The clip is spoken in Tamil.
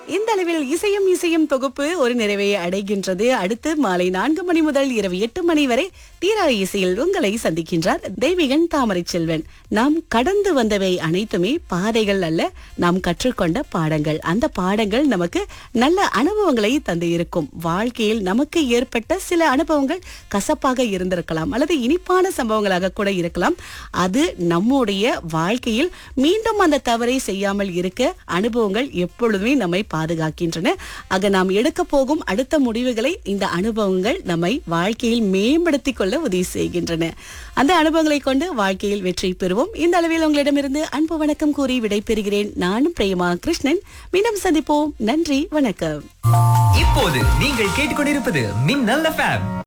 இந்த அளவில் இசையும் இசையும் தொகுப்பு ஒரு நிறைவை அடைகின்றது அடுத்து மாலை நான்கு மணி முதல் இரவு எட்டு மணி வரை தீரா இசையில் உங்களை சந்திக்கின்றார் தெய்வீகன் தாமரை செல்வன் நாம் கடந்து வந்தவை அனைத்துமே பாதைகள் அல்ல நாம் கற்றுக்கொண்ட பாடங்கள் அந்த பாடங்கள் நமக்கு நல்ல அனுபவங்களை தந்து இருக்கும் வாழ்க்கையில் நமக்கு ஏற்பட்ட சில அனுபவங்கள் கசப்பாக இருந்திருக்கலாம் அல்லது இனிப்பான சம்பவங்களாக கூட இருக்கலாம் அது நம்முடைய வாழ்க்கையில் மீண்டும் அந்த தவறை செய்யாமல் இருக்க அனுபவங்கள் எப்பொழுதுமே நம்மை பாதுகாக்கின்றன ஆக நாம் எடுக்க போகும் அடுத்த முடிவுகளை இந்த அனுபவங்கள் நம்மை வாழ்க்கையில் மேம்படுத்திக் கொள்ள உதவி செய்கின்றன அந்த அனுபவங்களை கொண்டு வாழ்க்கையில் வெற்றி பெறுவோம் இந்த அளவில் உங்களிடமிருந்து அன்பு வணக்கம் கூறி விடைபெறுகிறேன் நானும் பிரேமா கிருஷ்ணன் மீண்டும் சந்திப்போம் நன்றி வணக்கம் இப்போது நீங்கள் கேட்டுக்கொண்டிருப்பது மின்னல் எஃப்எம்